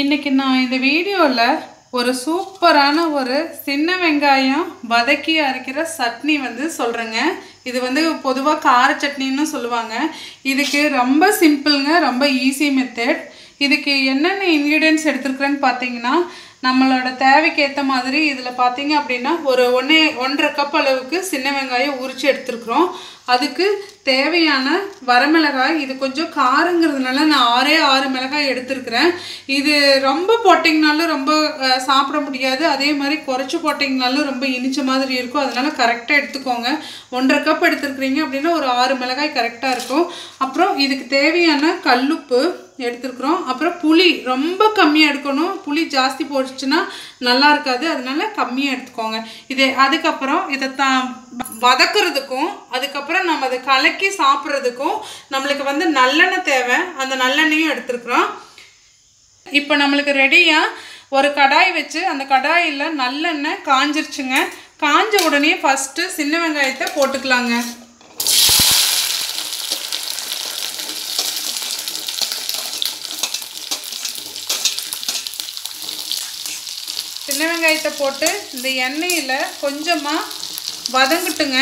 இன்னைக்கு நான் இந்த வீடியோவில் ஒரு சூப்பரான ஒரு சின்ன வெங்காயம் வதக்கி அரைக்கிற சட்னி வந்து சொல்கிறேங்க இது வந்து பொதுவாக கார சட்னின்னு சொல்லுவாங்க இதுக்கு ரொம்ப சிம்பிளுங்க ரொம்ப ஈஸி மெத்தட் இதுக்கு என்னென்ன இன்க்ரீடியன்ஸ் எடுத்துருக்குறேன்னு பார்த்தீங்கன்னா நம்மளோட தேவைக்கு ஏற்ற மாதிரி இதில் பார்த்தீங்க அப்படின்னா ஒரு ஒன்றே ஒன்றரை கப் அளவுக்கு சின்ன வெங்காயம் உரித்து எடுத்துருக்குறோம் அதுக்கு தேவையான வரமிளகாய் இது கொஞ்சம் காரங்கிறதுனால நான் ஆறே ஆறு மிளகாய் எடுத்திருக்கிறேன் இது ரொம்ப போட்டிங்கனாலும் ரொம்ப அஹ், சாப்பிட முடியாது அதே மாதிரி குறைச்சி போட்டிங்கனாலும் ரொம்ப இனிச்ச மாதிரி இருக்கும் அதனால கரெக்டாக எடுத்துக்கோங்க ஒன்றரை கப் எடுத்துருக்குறீங்க அப்படின்னா ஒரு ஆறு மிளகாய் கரெக்டாக இருக்கும் அப்புறம் இதுக்கு தேவையான கல்லுப்பு எடுத்துருக்குறோம் அப்புறம் புளி ரொம்ப கம்மியாக எடுக்கணும் புளி ஜாஸ்தி போட்டுச்சுன்னா நல்லா இருக்காது அதனால கம்மியாக எடுத்துக்கோங்க இது அதுக்கப்புறம் இதை த வதக்குறதுக்கும் அதுக்கப்புறம் நம்ம அதை கலக்கி சாப்பிட்றதுக்கும் நம்மளுக்கு வந்து நல்லெண்ணெய் தேவை அந்த நல்லெண்ணெயும் எடுத்துருக்குறோம் இப்போ நம்மளுக்கு ரெடியாக ஒரு கடாய் வச்சு அந்த கடாயில் நல்லெண்ணெய் காஞ்சிருச்சுங்க காஞ்ச உடனே ஃபஸ்ட்டு சின்ன வெங்காயத்தை போட்டுக்கலாங்க சின்ன வெங்காயத்தை போட்டு இந்த எண்ணெயில் கொஞ்சமாக வதங்கட்டுங்க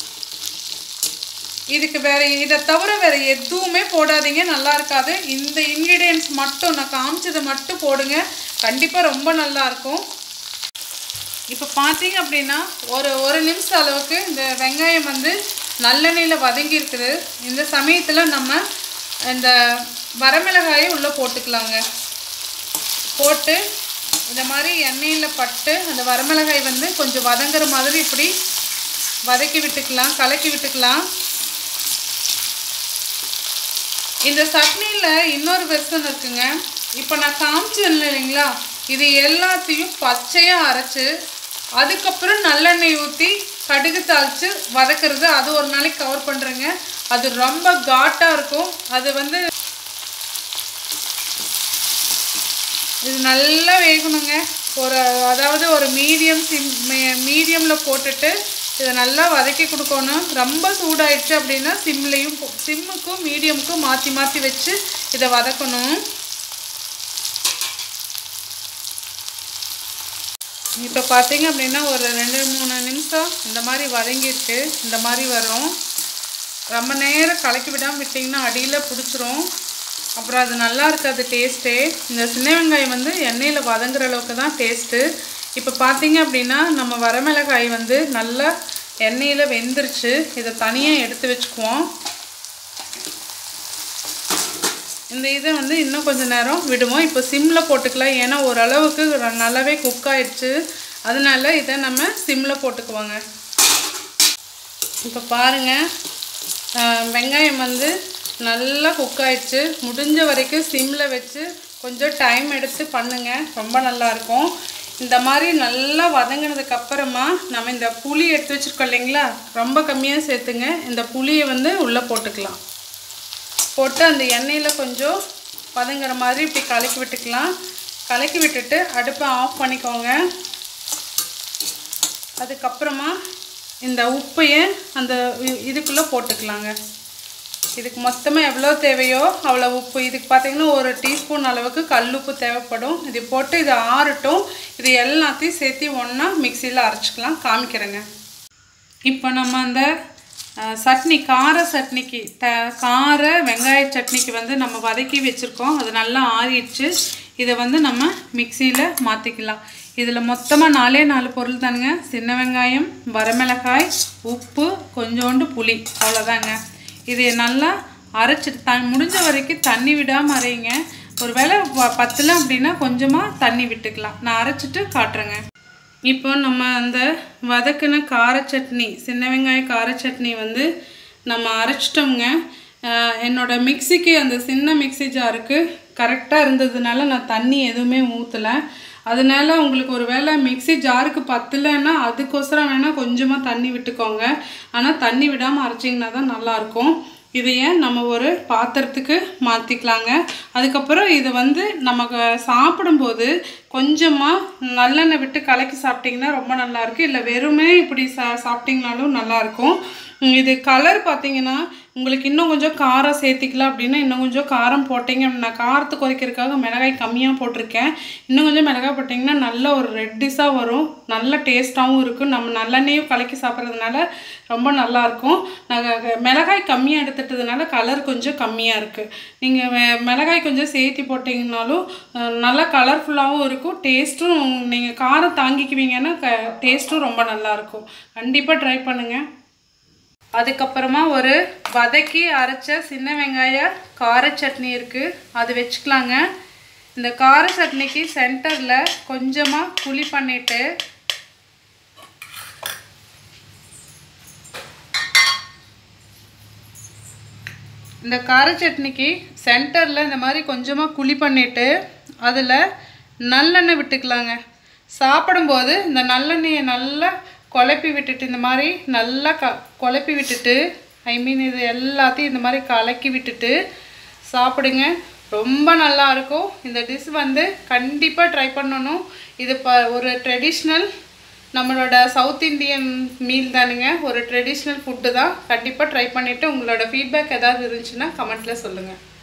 இதுக்கு வேற இதை தவிர வேற எதுவுமே போடாதீங்க நல்லா இருக்காது இந்த இன்க்ரீடியன்ஸ் மட்டும் நான் காமிச்சதை மட்டும் போடுங்க கண்டிப்பாக ரொம்ப நல்லா இருக்கும் இப்போ பார்த்தீங்க அப்படின்னா ஒரு ஒரு நிமிஷம் அளவுக்கு இந்த வெங்காயம் வந்து நல்லெண்ணெயில் வதங்கி இருக்குது இந்த சமயத்தில் நம்ம இந்த வரமிளகாயை உள்ளே போட்டுக்கலாங்க போட்டு இந்த மாதிரி எண்ணெயில் பட்டு அந்த வரமிளகாய் வந்து கொஞ்சம் வதங்குற மாதிரி இப்படி வதக்கி விட்டுக்கலாம் கலக்கி விட்டுக்கலாம் இந்த சட்னியில் இன்னொரு வெர்ஷன் இருக்குங்க இப்போ நான் காமிச்சேன் இல்லைங்களா இது எல்லாத்தையும் பச்சையாக அரைச்சு அதுக்கப்புறம் நல்லெண்ணெய் ஊற்றி கடுகு தாளித்து வதக்குறது அது ஒரு நாளைக்கு கவர் பண்ணுறேங்க அது ரொம்ப காட்டாக இருக்கும் அது வந்து இது நல்லா வேகணுங்க ஒரு அதாவது ஒரு மீடியம் சிம் மீடியமில் போட்டுட்டு இதை நல்லா வதக்கி கொடுக்கணும் ரொம்ப சூடாயிடுச்சு அப்படின்னா சிம்லேயும் சிம்முக்கும் மீடியமுக்கும் மாற்றி மாற்றி வச்சு இதை வதக்கணும் இப்போ பார்த்தீங்க அப்படின்னா ஒரு ரெண்டு மூணு நிமிஷம் இந்த மாதிரி வதங்கிருக்கு இந்த மாதிரி வரும் ரொம்ப நேரம் கலக்கி விடாமல் விட்டிங்கன்னா அடியில் பிடிச்சிரும் அப்புறம் அது நல்லா இருக்காது டேஸ்ட்டே இந்த சின்ன வெங்காயம் வந்து எண்ணெயில் வதங்குற அளவுக்கு தான் டேஸ்ட்டு இப்போ பார்த்தீங்க அப்படின்னா நம்ம வரமிளகாய் வந்து நல்லா எண்ணெயில் வெந்துருச்சு இதை தனியாக எடுத்து வச்சுக்குவோம் இந்த இதை வந்து இன்னும் கொஞ்சம் நேரம் விடுவோம் இப்போ சிம்மில் போட்டுக்கலாம் ஏன்னா ஓரளவுக்கு நல்லாவே குக் ஆயிடுச்சு அதனால இதை நம்ம சிம்மில் போட்டுக்குவோங்க இப்போ பாருங்கள் வெங்காயம் வந்து நல்லா குக் ஆயிடுச்சு முடிஞ்ச வரைக்கும் சிம்மில் வச்சு கொஞ்சம் டைம் எடுத்து பண்ணுங்க ரொம்ப நல்லாயிருக்கும் இந்த மாதிரி நல்லா வதங்கினதுக்கு அப்புறமா நம்ம இந்த புளி எடுத்து வச்சுருக்கோம் இல்லைங்களா ரொம்ப கம்மியாக சேர்த்துங்க இந்த புளியை வந்து உள்ளே போட்டுக்கலாம் போட்டு அந்த எண்ணெயில் கொஞ்சம் வதங்குற மாதிரி இப்படி கலக்கி விட்டுக்கலாம் கலக்கி விட்டுட்டு அடுப்பை ஆஃப் பண்ணிக்கோங்க அதுக்கப்புறமா இந்த உப்பையை அந்த இ- இதுக்குள்ளே போட்டுக்கலாங்க இதுக்கு மொத்தமாக எவ்வளோ தேவையோ அவ்வளோ உப்பு இதுக்கு பார்த்தீங்கன்னா ஒரு டீஸ்பூன் அளவுக்கு கல் உப்பு தேவைப்படும் இது போட்டு இது ஆறட்டும் இது எல்லாத்தையும் சேர்த்து ஒன்றா மிக்சியில் அரைச்சிக்கலாம் காமிக்கிறேங்க இப்போ நம்ம அந்த அஹ், சட்னி கார சட்னிக்கு த கார வெங்காய சட்னிக்கு வந்து நம்ம வதக்கி வச்சுருக்கோம் அது நல்லா ஆறிடுச்சு இதை வந்து நம்ம மிக்சியில் மாற்றிக்கலாம் இதில் மொத்தமாக நாலே நாலு பொருள் தானுங்க சின்ன வெங்காயம் வரமிளகாய் உப்பு கொஞ்சோண்டு புளி அவ்வளோதாங்க இது நல்லா அரைச்சிட்டு த முடிஞ்ச வரைக்கும் தண்ணி விடாமல் அரைங்க ஒரு வேளை பத்தல அப்படின்னா கொஞ்சமாக தண்ணி விட்டுக்கலாம் நான் அரைச்சிட்டு காட்டுறேங்க இப்போ நம்ம அந்த வதக்கின கார சட்னி சின்ன வெங்காய கார சட்னி வந்து நம்ம அரைச்சிட்டோம்ங்க ஆஹ் என்னோட மிக்சிக்கு அந்த சின்ன மிக்ஸி ஜாருக்கு கரெக்டாக இருந்ததுனால நான் தண்ணி எதுவுமே ஊற்றலை அதனால உங்களுக்கு ஒரு வேளை மிக்ஸி ஜாருக்கு பத்தலைன்னா அதுக்கோசரம் வேணால் கொஞ்சமாக தண்ணி விட்டுக்கோங்க ஆனால் தண்ணி விடாமல் அரைச்சிங்கன்னா தான் நல்லாயிருக்கும் இதையே நம்ம ஒரு பாத்திரத்துக்கு மாற்றிக்கலாங்க அதுக்கப்புறம் இது வந்து நமக்கு சாப்பிடும்போது கொஞ்சமாக நல்லெண்ணெய் விட்டு கலக்கி சாப்பிட்டிங்கன்னா ரொம்ப நல்லாயிருக்கு இல்லை வெறுமே இப்படி சா சாப்பிட்டிங்கனாலும் நல்லாயிருக்கும் இது கலர் பார்த்தீங்கன்னா உங்களுக்கு இன்னும் கொஞ்சம் காரம் சேர்த்திக்கலாம் அப்படின்னா இன்னும் கொஞ்சம் காரம் போட்டிங்க நான் காரத்துக்கு குறைக்கிறதுக்காக மிளகாய் கம்மியாக போட்டிருக்கேன் இன்னும் கொஞ்சம் மிளகாய் போட்டிங்கன்னா நல்ல ஒரு ரெட்டிஸாக வரும் நல்ல டேஸ்ட்டாகவும் இருக்கும் நம்ம நல்லெண்ணெயும் கலக்கி சாப்பிட்றதுனால ரொம்ப நல்லாயிருக்கும் நாங்கள் மிளகாய் கம்மியாக எடுத்துட்டதுனால கலர் கொஞ்சம் கம்மியாக இருக்குது நீங்கள் மிளகாய் கொஞ்சம் சேர்த்தி போட்டிங்கனாலும் அஹ், நல்லா கலர்ஃபுல்லாகவும் இருக்கும் டேஸ்ட்டும் நீங்கள் காரம் தாங்கிக்குவீங்கன்னா க டேஸ்ட்டும் ரொம்ப நல்லாயிருக்கும் கண்டிப்பாக ட்ரை பண்ணுங்கள் அதுக்கப்புறமா ஒரு வதக்கி அரைச்ச சின்ன வெங்காய கார சட்னி இருக்குது அது வச்சுக்கலாங்க இந்த கார சட்னிக்கு சென்டரில் கொஞ்சமாக புளி பண்ணிவிட்டு இந்த கார சட்னிக்கு சென்டரில் இந்த மாதிரி கொஞ்சமாக குழி பண்ணிவிட்டு அதில் நல்லெண்ணெய் விட்டுக்கலாங்க சாப்பிடும்போது இந்த நல்லெண்ணெயை நல்லா குழப்பி விட்டுட்டு இந்த மாதிரி நல்லா க குழப்பி விட்டுட்டு ஐ மீன் இது எல்லாத்தையும் இந்த மாதிரி கலக்கி விட்டுட்டு சாப்பிடுங்க ரொம்ப நல்லா இருக்கும் இந்த டிஷ் வந்து கண்டிப்பாக ட்ரை பண்ணணும் இது ப ஒரு ட்ரெடிஷ்னல் நம்மளோட சவுத் இந்தியன் மீல் தானுங்க ஒரு ட்ரெடிஷ்னல் ஃபுட்டு தான் கண்டிப்பாக ட்ரை பண்ணிவிட்டு உங்களோட ஃபீட்பேக் ஏதாவது இருந்துச்சுன்னா கமெண்ட்டில் சொல்லுங்கள்